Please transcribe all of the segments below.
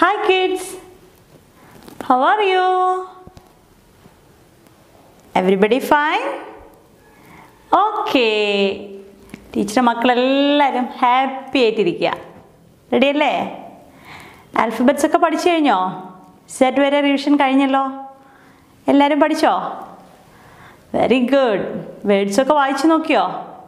Hi kids. How are you? Everybody fine? Okay ടീച്ചറെ മക്കളെല്ലാവരും happy ആയിട്ടിരിക്കുക റെഡി അല്ലേ ആൽഫബറ്റ്സ് ഒക്കെ പഠിച്ചു കഴിഞ്ഞോ സെറ്റ് വരെ റിവിഷൻ കഴിഞ്ഞല്ലോ എല്ലാവരും പഠിച്ചോ വെരി ഗുഡ് വേർഡ്സ് ഒക്കെ വായിച്ചു നോക്കിയോ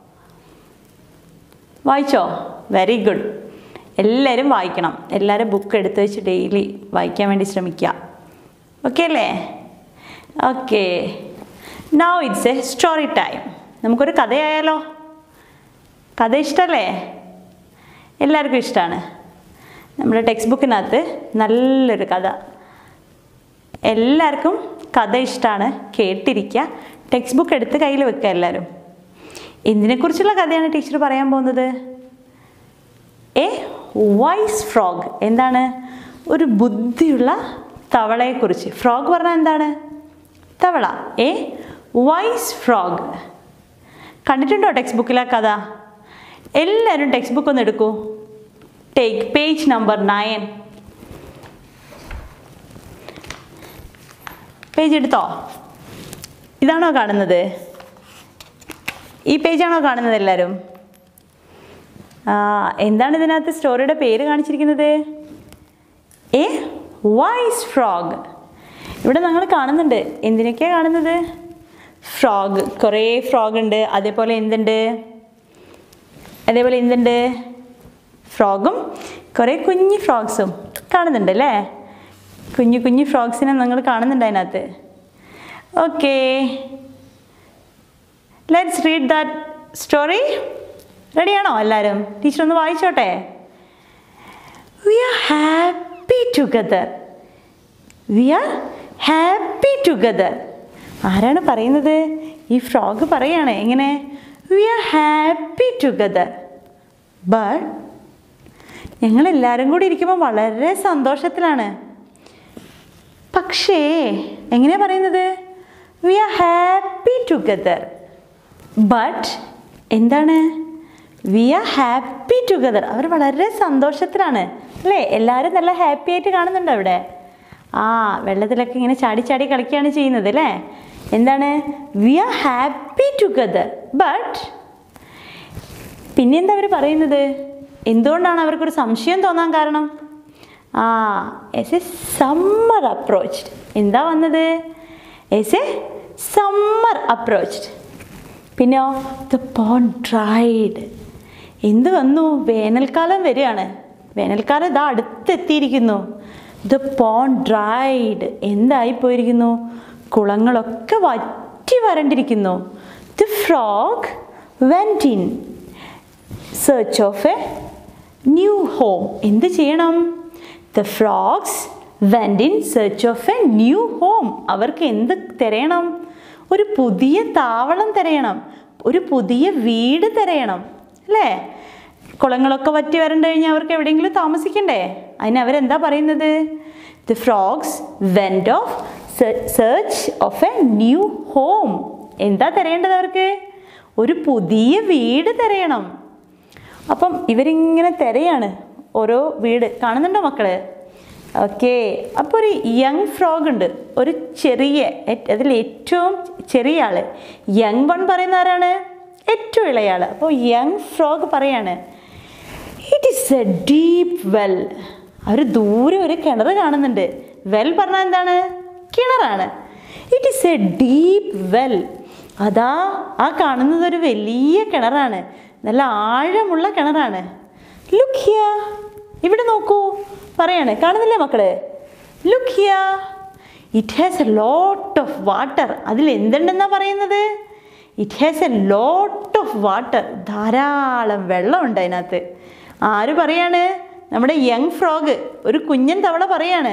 വായിച്ചോ വെരി ഗുഡ് എല്ലാവരും വായിക്കണം എല്ലാവരും ബുക്ക് എടുത്ത് വെച്ച് ഡെയിലി വായിക്കാൻ വേണ്ടി ശ്രമിക്കുക ഓക്കെ അല്ലേ okay now it's a story time നമുക്കൊരു കഥയായാലോ കഥ ഇഷ്ടമല്ലേ എല്ലാവർക്കും ഇഷ്ടമാണ് നമ്മുടെ ടെക്സ്റ്റ് ബുക്കിനകത്ത് നല്ലൊരു കഥ എല്ലാവർക്കും കഥ ഇഷ്ടമാണ് കേട്ടിരിക്കുക ടെക്സ്റ്റ് ബുക്ക് എടുത്ത് കയ്യിൽ വെക്കുക എല്ലാവരും എന്തിനെക്കുറിച്ചുള്ള കഥയാണ് ടീച്ചർ പറയാൻ പോകുന്നത് എ വൈസ് ഫ്രോഗ് എന്താണ് ഒരു ബുദ്ധിയുള്ള തവളയെക്കുറിച്ച് ഫ്രോഗ് പറഞ്ഞാൽ എന്താണ് തവള എ വൈസ് ഫ്രോഗ് കണ്ടിട്ടുണ്ടോ ടെക്സ്റ്റ് ബുക്കിലെ കഥ എല്ലാവരും ടെക്സ്റ്റ് ബുക്ക് ഒന്ന് എടുക്കൂ take page number nine page എടുത്തോ ഇതാണോ കാണുന്നത് ഈ പേജാണോ കാണുന്നത് എല്ലാവരും ആ എന്താണ് ഇതിനകത്ത് സ്റ്റോറിയുടെ പേര് കാണിച്ചിരിക്കുന്നത് എ വൈസ് ഫ്രോഗ് ഇവിടെ നിങ്ങൾ കാണുന്നുണ്ട് എന്തിനൊക്കെയാണ് കാണുന്നത് ഫ്രോഗ് കുറേ ഫ്രോഗ് ഉണ്ട് അതേപോലെ എന്തുണ്ട് അതേപോലെ എന്തുണ്ട് ഫ്രോഗും കുറേ കുഞ്ഞു ഫ്രോഗ്സും കാണുന്നുണ്ട് അല്ലേ കുഞ്ഞു കുഞ്ഞു ഫ്രോഗ്സിനെ നിങ്ങൾ കാണുന്നുണ്ട് അതിനകത്ത് okay let's read that story റെഡിയാണോ എല്ലാവരും ടീച്ചർ ഒന്ന് വായിച്ചോട്ടെ we are happy together we are happy together ആരാണ് പറയുന്നത് ഈ ഫ്രോഗ് പറയാണ് എങ്ങനെ we are happy together but ഞങ്ങളെല്ലാവരും കൂടി ഇരിക്കുമ്പോൾ വളരെ സന്തോഷത്തിലാണ് പക്ഷേ എങ്ങനെയാ പറയുന്നത് we are happy together but എന്താണ് വി ആർ ഹാപ്പി ടുഗദർ അവർ വളരെ സന്തോഷത്തിലാണ് അല്ലേ എല്ലാവരും നല്ല ഹാപ്പി ആയിട്ട് കാണുന്നുണ്ടോ അവിടെ ആ വെള്ളത്തിലൊക്കെ ഇങ്ങനെ ചാടി ചാടി കളിക്കുകയാണ് ചെയ്യുന്നത് അല്ലേ എന്താണ് we are happy together but പിന്നെന്താ അവർ പറയുന്നത് എന്തുകൊണ്ടാണ് അവർക്കൊരു സംശയം തോന്നാൻ കാരണം ആ എസ് എ സമ്മർ അപ്രോച്ച്ഡ് എന്താ വന്നത് എസ് എ സമ്മർ അപ്രോച്ച്ഡ് പിന്നെയോ ദ പോൺ ഡ്രൈഡ് എന്ത് വന്നു വേനൽക്കാലം വരികയാണ് വേനൽക്കാലം ഇതാ അടുത്തെത്തിയിരിക്കുന്നു ദ പോൺ ഡ്രൈഡ് എന്തായി പോയിരിക്കുന്നു കുളങ്ങളൊക്കെ വറ്റി വരണ്ടിരിക്കുന്നു the frog went in search of a new home എന്ത് ചെയ്യണം the frogs went in search of a new home അവർക്ക് എന്ത് തിരയണം ഒരു പുതിയ താവളം തിരയണം ഒരു പുതിയ വീട് തിരയണം അല്ലേ കുളങ്ങളൊക്കെ വറ്റി വരണ്ടു കഴിഞ്ഞാൽ അവർക്ക് എവിടെയെങ്കിലും താമസിക്കണ്ടേ അതിന് അവരെന്താ പറയുന്നത് the frogs went of search of a new home എന്താ തിരയേണ്ടത് അവർക്ക് ഒരു പുതിയ വീട് തിരയണം അപ്പം ഇവരിങ്ങനെ തിരയാണ് ഓരോ വീട് കാണുന്നുണ്ടോ മക്കള് ഓക്കെ അപ്പോൾ ഒരു യങ് ഫ്രോഗ് ഉണ്ട് ഒരു ചെറിയ അതിൽ ഏറ്റവും ചെറിയ ആള് യങ് വൺ പറയുന്ന ആരാണ് ഏറ്റവും ഇളയ ആള് അപ്പോൾ യങ് ഫ്രോഗ് പറയാണ് it is a deep well അവർ ദൂരെ ഒരു കിണർ കാണുന്നുണ്ട് വെൽ പറഞ്ഞാൽ എന്താണ് കിണറാണ് it is a deep well അതാ ആ കാണുന്നത് ഒരു വലിയ കിണറാണ് നല്ല ആഴമുള്ള കിണറാണ് ലുക്ക് ഹിയ ഇവിടെ നോക്കൂ പറയാണ് കാണുന്നില്ലേ മക്കള് look here it has a lot of water അതിൽ എന്തുണ്ടെന്നാ പറയുന്നത് it has a lot of water ധാരാളം വെള്ളമുണ്ട് അതിനകത്ത് ആര് പറയാണ് നമ്മുടെ യങ് ഫ്രോഗ് ഒരു കുഞ്ഞൻ തവള പറയാണ്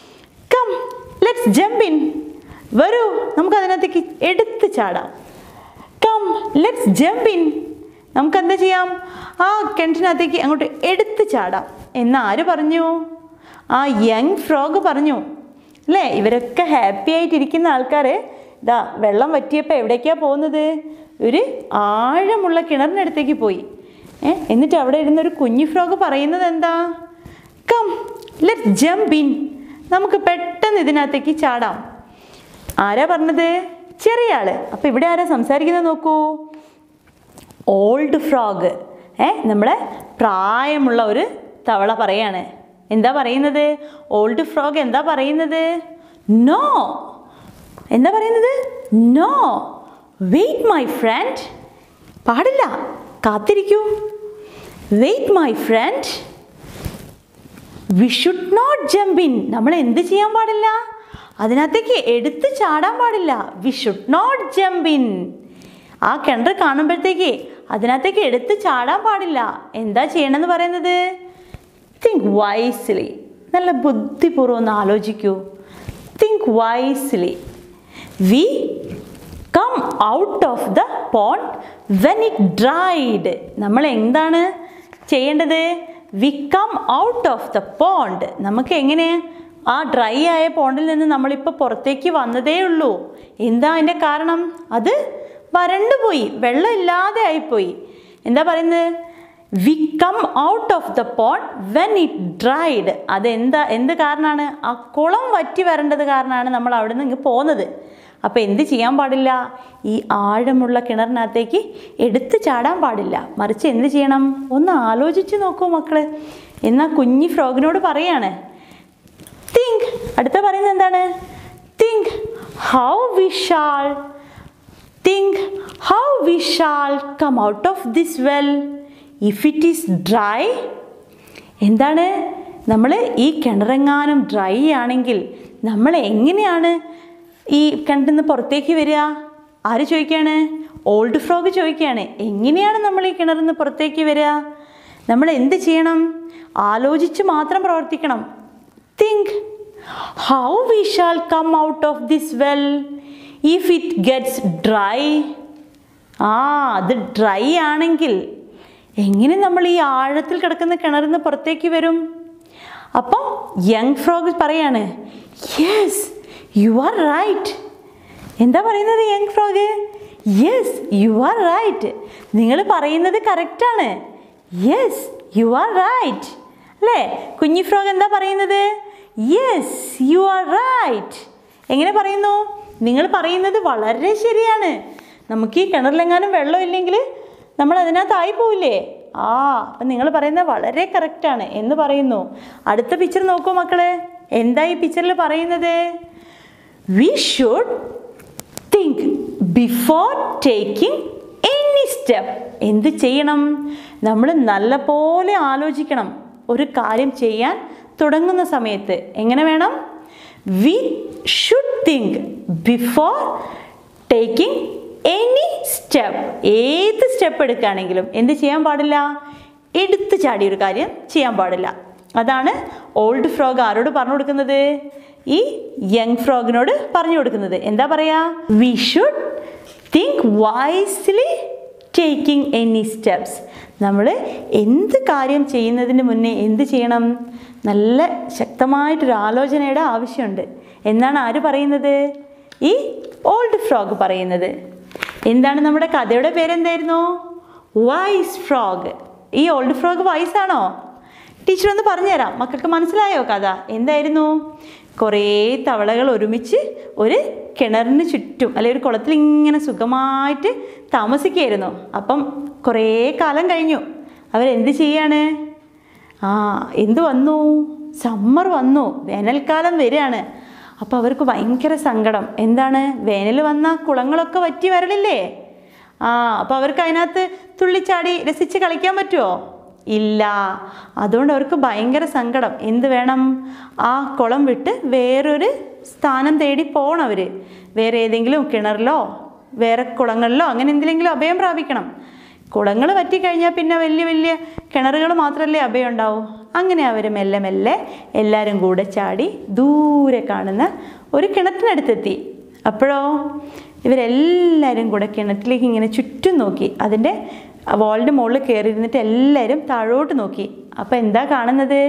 കം ലെറ്റ്സ് ജമ്പ് ഇൻ വരൂ നമുക്ക് അതിനകത്തേക്ക് എടുത്ത് ചാടാം കം ലെറ്റ്സ് ജമ്പ് ഇൻ നമുക്ക് എന്താ ചെയ്യാം ആ കിണറ്റിനകത്തേക്ക് അങ്ങോട്ട് എടുത്ത് ചാടാം എന്ന് ആര് പറഞ്ഞു ആ യങ് ഫ്രോഗ് പറഞ്ഞു അല്ലേ ഇവരൊക്കെ ഹാപ്പി ആയിട്ടിരിക്കുന്ന ആൾക്കാർ ഇതാ വെള്ളം വറ്റിയപ്പോൾ എവിടേക്കാണ് പോകുന്നത് ഒരു ആഴമുള്ള കിണറിനടുത്തേക്ക് പോയി ഏ എന്നിട്ട് അവിടെ ഇരുന്നൊരു കുഞ്ഞു ഫ്രോഗ് പറയുന്നത് എന്താ കം ലെറ്റ് ജംപ് ഇൻ നമുക്ക് പെട്ടെന്ന് ഇതിനകത്തേക്ക് ചാടാം ആരാ പറഞ്ഞത് ചെറിയ ആള് അപ്പം ഇവിടെ ആരാ സംസാരിക്കുന്നത് നോക്കൂ ഓൾഡ് ഫ്രോഗ് ഏ നമ്മളെ പ്രായമുള്ള ഒരു തവള പറയാണ് എന്താ പറയുന്നത് ഓൾഡ് ഫ്രോഗ് എന്താ പറയുന്നത് നോ എന്താ പറയുന്നത് നോ വെയിറ്റ് മൈ ഫ്രണ്ട് പാടില്ല കാത്തിരിക്കൂ wait my friend we should not jump in നമ്മൾ എന്ത് ചെയ്യാൻ പാടില്ല അതിനകത്തേക്ക് എടുത്ത് ചാടാൻ പാടില്ല we should not jump in ആ കിണർ കാണുമ്പോഴത്തേക്ക് അതിനകത്തേക്ക് എടുത്ത് ചാടാൻ പാടില്ല എന്താ ചെയ്യണമെന്ന് പറയുന്നത് തിങ്ക് വൈസ്ലി നല്ല ബുദ്ധിപൂർവ്വം ഒന്ന് ആലോചിക്കൂ think wisely we come out of the pond when it dried നമ്മൾ എന്താണ് ചെയ്യേണ്ടത് we come out of the pond നമുക്ക് എങ്ങനെ ആ ഡ്രൈ ആയ പോണ്ടിൽ നിന്ന് നമ്മളിപ്പോൾ പുറത്തേക്ക് വന്നതേ ഉള്ളൂ എന്താ അതിൻ്റെ കാരണം അത് വരണ്ടു പോയി വെള്ളം ഇല്ലാതെ ആയിപ്പോയി എന്താ പറയുന്നത് we come out of the pond when it dried അതെന്താ എന്ത് കാരണമാണ് ആ കുളം വറ്റി വരേണ്ടത് കാരണമാണ് നമ്മൾ അവിടെ നിന്ന് ഇങ്ങ് പോകുന്നത് അപ്പോൾ എന്ത് ചെയ്യാൻ പാടില്ല ഈ ആഴമുള്ള കിണറിനകത്തേക്ക് എടുത്ത് ചാടാൻ പാടില്ല മറിച്ച് എന്ത് ചെയ്യണം ഒന്ന് ആലോചിച്ച് നോക്കൂ മക്കള് എന്നാൽ കുഞ്ഞി ഫ്രോഗിനോട് പറയാണ് തിങ്ക് അടുത്ത പറയുന്നത് എന്താണ് think how we shall think how we shall come out of this well if it is dry എന്താണ് നമ്മൾ ഈ കിണറെങ്ങാനും ഡ്രൈ ആണെങ്കിൽ നമ്മൾ എങ്ങനെയാണ് ഈ കിണറ്റിൽ നിന്ന് പുറത്തേക്ക് വരിക ആര് ചോദിക്കുകയാണ് ഓൾഡ് ഫ്രോഗ് ചോദിക്കുകയാണ് എങ്ങനെയാണ് നമ്മൾ ഈ കിണറിൽ നിന്ന് പുറത്തേക്ക് വരിക നമ്മൾ എന്ത് ചെയ്യണം ആലോചിച്ച് മാത്രം പ്രവർത്തിക്കണം think how we shall come out of this well if it gets dry ആ അത് ഡ്രൈ ആണെങ്കിൽ എങ്ങനെ നമ്മൾ ഈ ആഴത്തിൽ കിടക്കുന്ന കിണറിൽ നിന്ന് പുറത്തേക്ക് വരും അപ്പം യങ് ഫ്രോഗ് പറയാണ് യെസ് യു ആർ റൈറ്റ് എന്താ പറയുന്നത് young frog yes you are right നിങ്ങൾ പറയുന്നത് കറക്റ്റാണ് യെസ് യു ആർ റൈറ്റ് അല്ലേ കുഞ്ഞി ഫ്രോഗ് എന്താ പറയുന്നത് യെസ് യു ആർ റൈറ്റ് എങ്ങനെ പറയുന്നു നിങ്ങൾ പറയുന്നത് വളരെ ശരിയാണ് നമുക്ക് ഈ കിണറിലെങ്ങാനും വെള്ളം ഇല്ലെങ്കിൽ നമ്മൾ അതിനകത്തായി പോവില്ലേ ആ അപ്പം നിങ്ങൾ പറയുന്നത് വളരെ കറക്റ്റാണ് എന്ന് പറയുന്നു അടുത്ത പിക്ചർ നോക്കൂ മക്കളെ എന്താ ഈ പിക്ചറിൽ പറയുന്നത് we should think before taking any step എന്ത് ചെയ്യണം നമ്മൾ നല്ലപോലെ ആലോചിക്കണം ഒരു കാര്യം ചെയ്യാൻ തുടങ്ങുന്ന സമയത്ത് എങ്ങനെ വേണം we should think before taking any step ഏത് സ്റ്റെപ്പ് എടുക്കുകയാണെങ്കിലും എന്ത് ചെയ്യാൻ പാടില്ല എടുത്തു ചാടിയ ഒരു കാര്യം ചെയ്യാൻ പാടില്ല അതാണ് ഓൾഡ് ഫ്രോഗ് ആരോട് പറഞ്ഞു കൊടുക്കുന്നത് ഈ യങ് ഫ്രോഗിനോട് പറഞ്ഞു കൊടുക്കുന്നത് എന്താ പറയാ we should think wisely taking any steps നമ്മൾ എന്ത് കാര്യം ചെയ്യുന്നതിന് മുന്നേ എന്ത് ചെയ്യണം നല്ല ശക്തമായിട്ടൊരു ആലോചനയുടെ ആവശ്യമുണ്ട് എന്നാണ് ആര് പറയുന്നത് ഈ ഓൾഡ് ഫ്രോഗ് പറയുന്നത് എന്താണ് നമ്മുടെ കഥയുടെ പേരെന്തായിരുന്നു വൈസ് ഫ്രോഗ് ഈ ഓൾഡ് ഫ്രോഗ് വൈസ് ആണോ ടീച്ചർ ഒന്ന് പറഞ്ഞുതരാം മക്കൾക്ക് മനസ്സിലായോ കഥ എന്തായിരുന്നു കുറേ തവളകൾ ഒരുമിച്ച് ഒരു കിണറിന് ചുറ്റും അല്ലെങ്കിൽ ഒരു കുളത്തിൽ ഇങ്ങനെ സുഖമായിട്ട് താമസിക്കുകയായിരുന്നു അപ്പം കുറേ കാലം കഴിഞ്ഞു അവരെന്ത് ചെയ്യാണ് ആ എന്ത് വന്നു സമ്മർ വന്നു വേനൽക്കാലം വരികയാണ് അപ്പോൾ അവർക്ക് ഭയങ്കര സങ്കടം എന്താണ് വേനൽ വന്ന കുളങ്ങളൊക്കെ വറ്റി വരലില്ലേ ആ അപ്പോൾ അവർക്ക് അതിനകത്ത് തുള്ളിച്ചാടി രസിച്ച് കളിക്കാൻ പറ്റുമോ ഇല്ല അതുകൊണ്ട് അവർക്ക് ഭയങ്കര സങ്കടം എന്ത് വേണം ആ കുളം വിട്ട് വേറൊരു സ്ഥാനം തേടി പോകണം അവർ വേറെ ഏതെങ്കിലും കിണറിലോ വേറെ കുളങ്ങളിലോ അങ്ങനെ എന്തിലെങ്കിലും അഭയം പ്രാപിക്കണം കുളങ്ങൾ വറ്റിക്കഴിഞ്ഞാൽ പിന്നെ വലിയ വലിയ കിണറുകൾ മാത്രമല്ലേ അഭയം ഉണ്ടാവൂ അങ്ങനെ അവർ മെല്ലെ മെല്ലെ എല്ലാവരും കൂടെ ചാടി ദൂരെ കാണുന്ന ഒരു കിണറ്റിനടുത്തെത്തി അപ്പോഴോ ഇവരെല്ലാവരും കൂടെ കിണറ്റിലേക്ക് ഇങ്ങനെ ചുറ്റും നോക്കി അതിൻ്റെ വാളിൻ്റെ മുകളിൽ കയറി ഇരുന്നിട്ട് എല്ലാവരും താഴോട്ട് നോക്കി അപ്പോൾ എന്താ കാണുന്നത്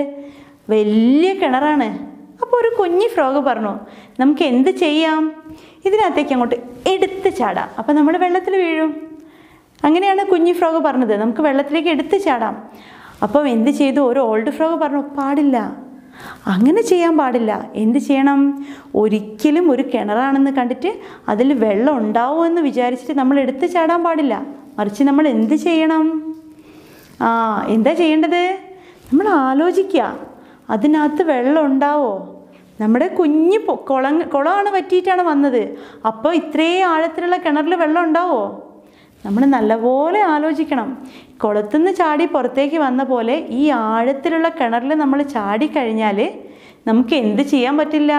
വലിയ കിണറാണ് അപ്പോൾ ഒരു കുഞ്ഞി ഫ്രോഗ് പറഞ്ഞു നമുക്ക് എന്ത് ചെയ്യാം ഇതിനകത്തേക്ക് അങ്ങോട്ട് എടുത്ത് ചാടാം അപ്പോൾ നമ്മൾ വെള്ളത്തിൽ വീഴും അങ്ങനെയാണ് കുഞ്ഞി ഫ്രോഗ് പറഞ്ഞത് നമുക്ക് വെള്ളത്തിലേക്ക് എടുത്ത് ചാടാം അപ്പം എന്ത് ചെയ്തു ഒരു ഓൾഡ് ഫ്രോഗ് പറഞ്ഞു പാടില്ല അങ്ങനെ ചെയ്യാൻ പാടില്ല എന്ത് ചെയ്യണം ഒരിക്കലും ഒരു കിണറാണെന്ന് കണ്ടിട്ട് അതിൽ വെള്ളം ഉണ്ടാവുമെന്ന് വിചാരിച്ചിട്ട് നമ്മൾ എടുത്ത് ചാടാൻ പാടില്ല മറിച്ച് നമ്മൾ എന്ത് ചെയ്യണം ആ എന്താ ചെയ്യേണ്ടത് നമ്മൾ ആലോചിക്കുക അതിനകത്ത് വെള്ളം ഉണ്ടാവോ നമ്മുടെ കുഞ്ഞ് പൊ- കുളം കുളമാണ് പറ്റിയിട്ടാണ് വന്നത് അപ്പോൾ ഇത്രയും ആഴത്തിലുള്ള കിണറിൽ വെള്ളം ഉണ്ടാവോ നമ്മൾ നല്ലപോലെ ആലോചിക്കണം കുളത്തുനിന്ന് ചാടി പുറത്തേക്ക് വന്ന പോലെ ഈ ആഴത്തിലുള്ള കിണറിൽ നമ്മൾ ചാടിക്കഴിഞ്ഞാൽ നമുക്ക് എന്ത് ചെയ്യാൻ പറ്റില്ല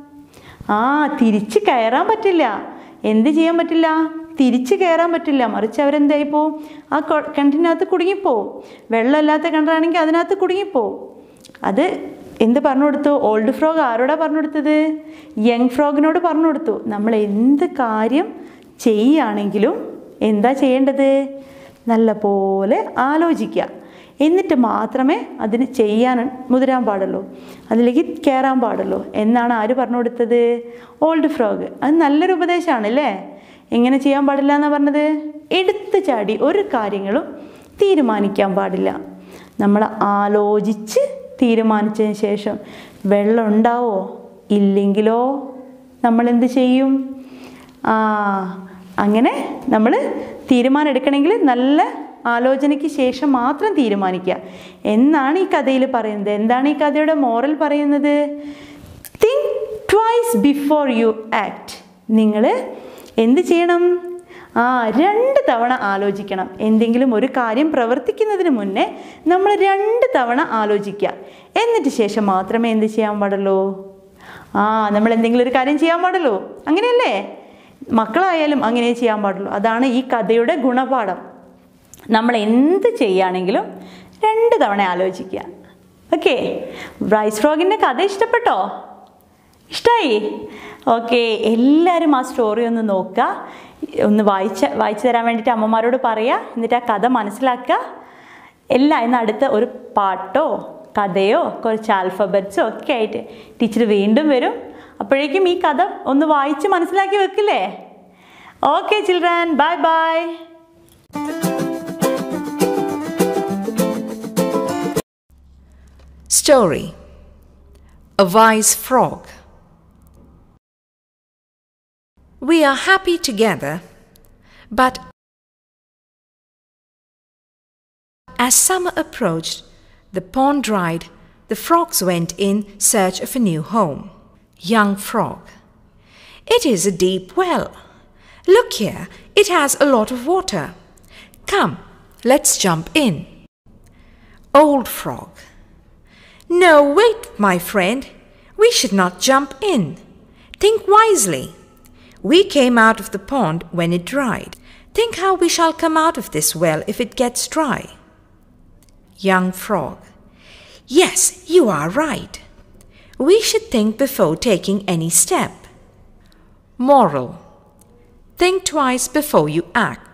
ആ തിരിച്ച് കയറാൻ പറ്റില്ല എന്ത് ചെയ്യാൻ പറ്റില്ല തിരിച്ച് കയറാൻ പറ്റില്ല മറിച്ച് അവരെന്തായി പോവും ആ കൊ- കിണറ്റിനകത്ത് കുടുങ്ങിപ്പോവും വെള്ളമില്ലാത്ത കിണറാണെങ്കിൽ അതിനകത്ത് കുടുങ്ങിപ്പോവും അത് എന്ത് പറഞ്ഞു കൊടുത്തു ഓൾഡ് ഫ്രോഗ് ആരോടാ പറഞ്ഞു കൊടുത്തത് യങ് ഫ്രോഗിനോട് പറഞ്ഞു കൊടുത്തു നമ്മൾ എന്ത് കാര്യം ചെയ്യുകയാണെങ്കിലും എന്താ ചെയ്യേണ്ടത് നല്ല പോലെ ആലോചിക്കുക എന്നിട്ട് മാത്രമേ അതിന് ചെയ്യാൻ മുതിരാൻ പാടുള്ളൂ അതിലേക്ക് കയറാൻ പാടുള്ളൂ എന്നാണ് ആര് പറഞ്ഞു കൊടുത്തത് ഓൾഡ് ഫ്രോഗ് അത് നല്ലൊരു ഉപദേശമാണ് അല്ലേ എങ്ങനെ ചെയ്യാൻ പാടില്ല എന്നാണ് പറഞ്ഞത് എടുത്തു ചാടി ഒരു കാര്യങ്ങളും തീരുമാനിക്കാൻ പാടില്ല നമ്മൾ ആലോചിച്ച് തീരുമാനിച്ചതിന് ശേഷം വെള്ളം ഉണ്ടാവോ ഇല്ലെങ്കിലോ നമ്മൾ എന്ത് ചെയ്യും ആ അങ്ങനെ നമ്മൾ തീരുമാനം എടുക്കണമെങ്കിൽ നല്ല ആലോചനയ്ക്ക് ശേഷം മാത്രം തീരുമാനിക്കുക എന്നാണ് ഈ കഥയിൽ പറയുന്നത് എന്താണ് ഈ കഥയുടെ മോറൽ പറയുന്നത് think twice before you act നിങ്ങൾ എന്ത് ചെയ്യണം ആ രണ്ട് തവണ ആലോചിക്കണം എന്തെങ്കിലും ഒരു കാര്യം പ്രവർത്തിക്കുന്നതിന് മുന്നേ നമ്മൾ രണ്ട് തവണ ആലോചിക്കുക എന്നിട്ട് ശേഷം മാത്രമേ എന്ത് ചെയ്യാൻ പാടുള്ളൂ ആ നമ്മൾ എന്തെങ്കിലും ഒരു കാര്യം ചെയ്യാൻ പാടുള്ളൂ അങ്ങനെയല്ലേ മക്കളായാലും അങ്ങനെ ചെയ്യാൻ പാടുള്ളൂ അതാണ് ഈ കഥയുടെ ഗുണപാഠം നമ്മൾ എന്ത് ചെയ്യുകയാണെങ്കിലും രണ്ട് തവണ ആലോചിക്കുക ഓക്കെ റൈസ് ഫ്രോഗിൻ്റെ കഥ ഇഷ്ടപ്പെട്ടോ ഇഷ്ടമായി ഓക്കെ എല്ലാവരും ആ സ്റ്റോറി ഒന്ന് നോക്കുക ഒന്ന് വായിച്ച വായിച്ചു തരാൻ വേണ്ടിയിട്ട് അമ്മമാരോട് പറയുക എന്നിട്ട് ആ കഥ മനസ്സിലാക്കുക എല്ലാം ഇന്ന് അടുത്ത ഒരു പാട്ടോ കഥയോ കുറച്ച് ആൽഫബറ്റ്സോ ഒക്കെ ആയിട്ട് ടീച്ചർ വീണ്ടും വരും അപ്പോഴേക്കും ഈ കഥ ഒന്ന് വായിച്ച് മനസ്സിലാക്കി വെക്കില്ലേ okay children bye bye Story A Wise Frog. We are happy together, but as summer approached, the pond dried, the frogs went in search of a new home. Young Frog. It is a deep well. Look here, it has a lot of water. Come, let's jump in. Old Frog. No, wait, my friend. We should not jump in. Think wisely. We came out of the pond when it dried. Think how we shall come out of this well if it gets dry. Young Frog. Yes, you are right. We should think before taking any step. Moral. Think twice before you act.